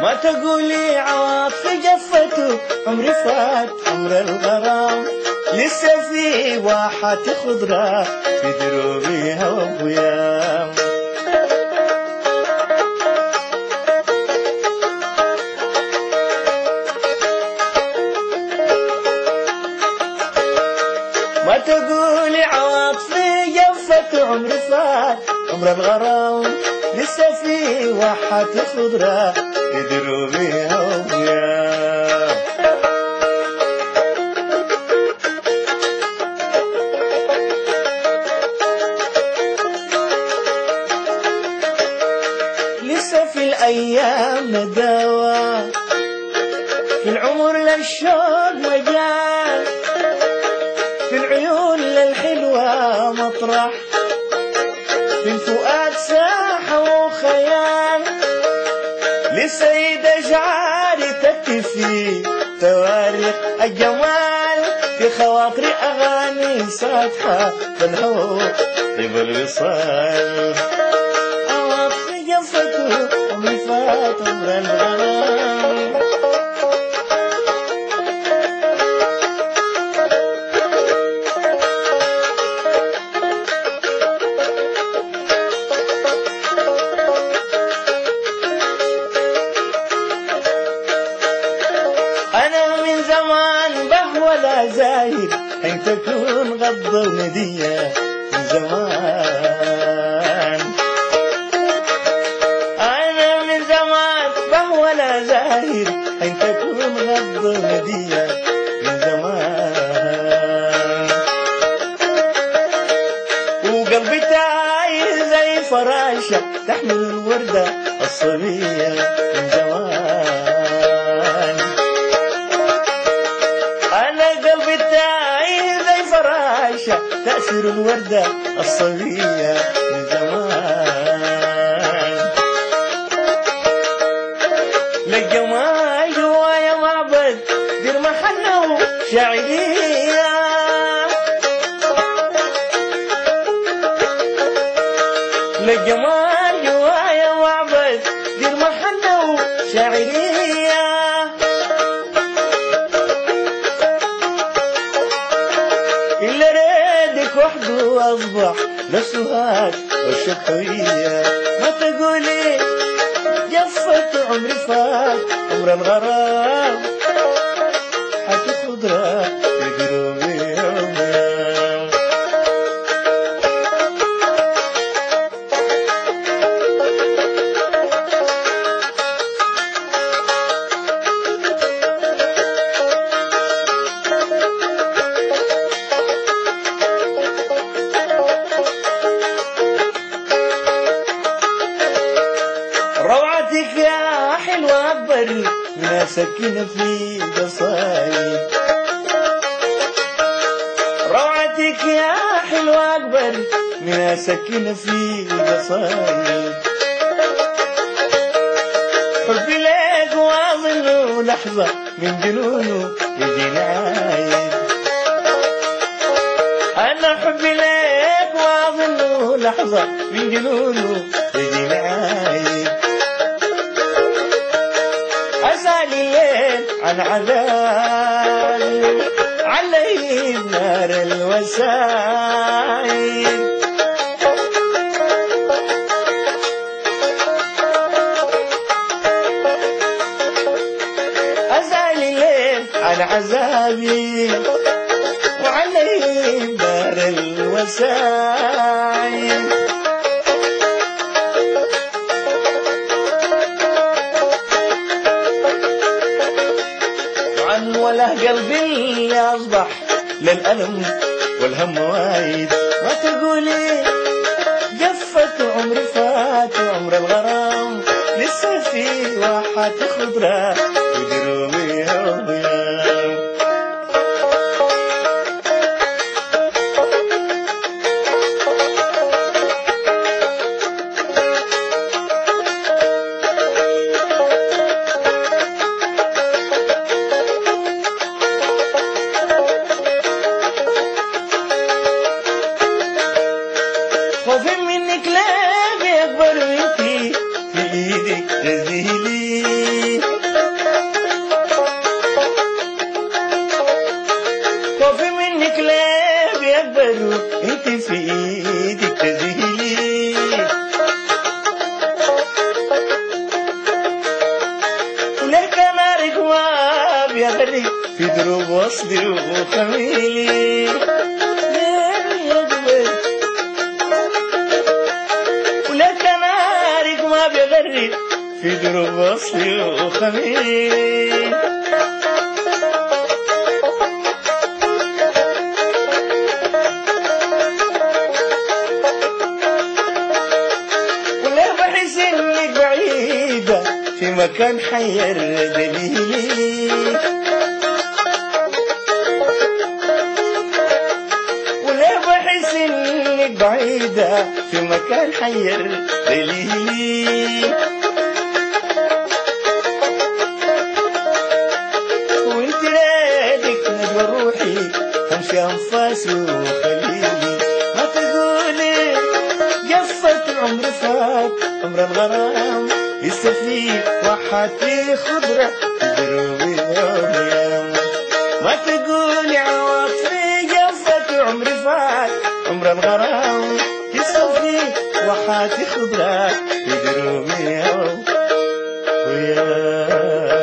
ما تقولي عواطف جفته عمري فات عمر الغرام لسه في واحات خضرة في دروبي هوا ويام ما تقولي عواطفي جفت عمري فات عمر الغرام لسه في واحات خضرة في دروبي هويا لسه في الأيام نداوى في العمر للشوق مجال في العيون للحلوة مطرح في الفؤاد ساحة وخيال لسيد أشعاري تكفي تواريخ الجمال في خواطري أغاني ساتحة فالهوى طيب الوصال عواطفي جفته عمري فات عمر الغرام أنا من زمان بهوى زاهد أن تكون غض وندية من زمان أنا من زمان بهوى زاهد أن تكون غض وندية من زمان وقلبي تايه زي فراشة تحمل الوردة الصبية من زمان أنا قلبي تايه زي فراشة تأثير الوردة الصبية من زمان للجمال جوايا معبد دير محله شاعرية للجمال جوايا معبد دير محله شاعرية إلا ريدك وحده أصبح للسهاد والشقوية ما تقولي جفت عمري فات عمر الغرام حكي خضرة في قلوبي يوميا روعتك يا حلوة أكبر من سكينة في قصايد روعتك يا حلوة أكبر من سكينة في قصايد حبي لك واظن لحظة من جنونه يجيني عايد أنا حبي لك واظن لحظة من جنونه يجيني عايد أسأل الليل عن عذابي علي نار الوسائل أسأل الليل عن عذابي وعلي نار الوسائل عن وله قلبي أصبح للألم والهم وايد ما تقولي جفت عمري فات عمر الغرام لسه في واحات خضرة ودروبي هويا خوفي منك لا بيكبر منكي في ايدك تزيلي في دروب وصلي وخميلي ليه يقبل ولا كنارك ما بيغرب في دروب وصلي وخميلي ولا بحس انك بعيدة في مكان حير دليلي ولا بحس انك بعيدة في مكان حير دليلي وانت ليلك نجوى روحي تمشي انفاسي وخليلي ما تقولي قصة العمر فات عمر الغرام لسه في وحاتي خضرة دروبي يوم يوم ما تقولي عواطفي قصة عمر فات عمر الغرام لسه في وحاتي خضرة دروبي يوم ويا